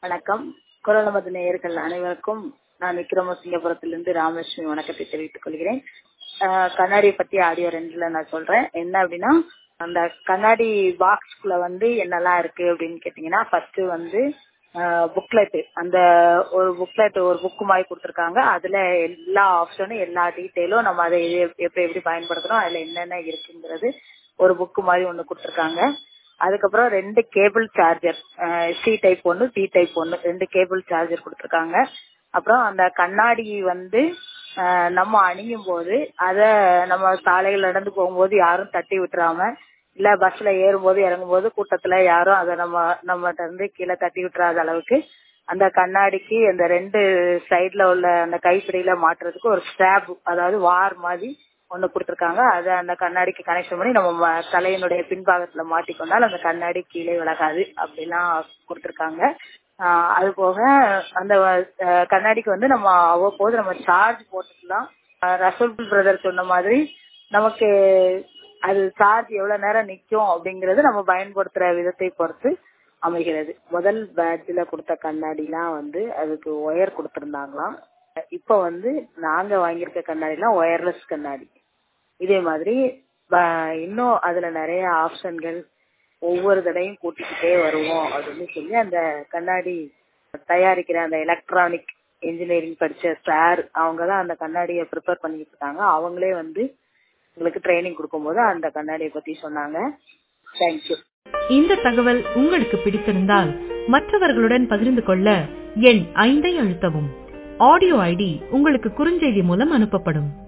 வணக்கம் குரல் நமது நேயர்கள் அனைவருக்கும் நான் விக்ரமசிங்கபுரத்திலிருந்து ராமலட்சுமி வணக்கத்தை தெரிவித்துக் கொள்கிறேன் ஆஹ் கண்ணாடியை பத்தி ஆடியோ ரெண்டுல நான் சொல்றேன் என்ன அப்படின்னா அந்த கண்ணாடி பாக்ஸ்குள்ள வந்து என்னெல்லாம் இருக்கு அப்படின்னு கேட்டீங்கன்னா ஃபர்ஸ்ட் வந்து புக்லெட் அந்த ஒரு புக்லெட் ஒரு புக் மாதிரி கொடுத்துருக்காங்க அதுல எல்லா ஆப்ஷனும் எல்லா டீட்டெயிலும் நம்ம அதை எ- எப்படி எப்படி பயன்படுத்தணும் அதுல என்னென்ன இருக்குங்கிறது ஒரு புக் மாதிரி ஒண்ணு கொடுத்துருக்காங்க அதுக்கப்புறம் ரெண்டு கேபிள் சார்ஜர் சி டைப் ஒன்னு பி டைப் ஒன்னு ரெண்டு கேபிள் சார்ஜர் கொடுத்துருக்காங்க அப்புறம் அந்த கண்ணாடி வந்து அஹ், நம்ம அணியும் போது அத நம்ம சாலைகள் நடந்து போகும்போது யாரும் தட்டி விட்டுறாம இல்ல பஸ்ல ஏறும்போது இறங்கும்போது கூட்டத்துல யாரும் அதை நம்ம நம்மகிட்ட இருந்து கீழே தட்டி விட்டுறாத அளவுக்கு அந்த கண்ணாடிக்கு அந்த ரெண்டு சைடுல உள்ள அந்த கைப்பிடியில மாட்டுறதுக்கு ஒரு ஸ்டாப் அதாவது வார் மாதிரி ஒண்ணு கொடுத்துருக்காங்க அதை அந்த கண்ணாடிக்கு கனெக்ஷன் பண்ணி நம்ம ம- தலையினுடைய பின்பாகத்துல மாட்டிக்கொண்டால் அந்த கண்ணாடி கீழே விலகாது அப்படிலாம் கொடுத்துருக்காங்க ஆஹ் அது போக அந்த அஹ், கண்ணாடிக்கு வந்து நம்ம அவ்வப்போது நம்ம சார்ஜ் போட்டுக்கலாம் ஆஹ் ரசூல் பிரதர் சொன்ன மாதிரி நமக்கு அது சார்ஜ் எவ்வளவு நேரம் நிக்கும் அப்படிங்கறது நம்ம பயன்படுத்துற விதத்தை பொறுத்து அமைகிறது முதல் பேட்ச்ல கொடுத்த கண்ணாடிலாம் வந்து அதுக்கு ஒயர் கொடுத்திருந்தாங்களாம் இப்ப வந்து நாங்க வாங்கியிருக்க கண்ணாடிலாம் ஒயர்லெஸ் கண்ணாடி இதே மாதிரி ப- இன்னும் அதுல நிறைய ஆப்ஷன்கள் ஒவ்வொரு தடையும் கூட்டிக்கிட்டே வருவோம் அப்படின்னு சொல்லி அந்த கண்ணாடி தயாரிக்கிற அந்த எலக்ட்ரானிக் இன்ஜினியரிங் படிச்ச சார் அவங்க தான் அந்த கண்ணாடியை ப்ரிப்பேர் பண்ணிட்டு இருக்காங்க அவங்களே வந்து உங்களுக்கு ட்ரைனிங் கொடுக்கும்போது அந்த கண்ணாடியை பத்தி சொன்னாங்க தேங்க்யூ இந்த தகவல் உங்களுக்கு பிடித்திருந்தால் மற்றவர்களுடன் பகிர்ந்து கொள்ள எண் ஐந்தை அழுத்தவும் ஆடியோ ஐடி உங்களுக்கு குறுஞ்செய்தி மூலம் அனுப்பப்படும்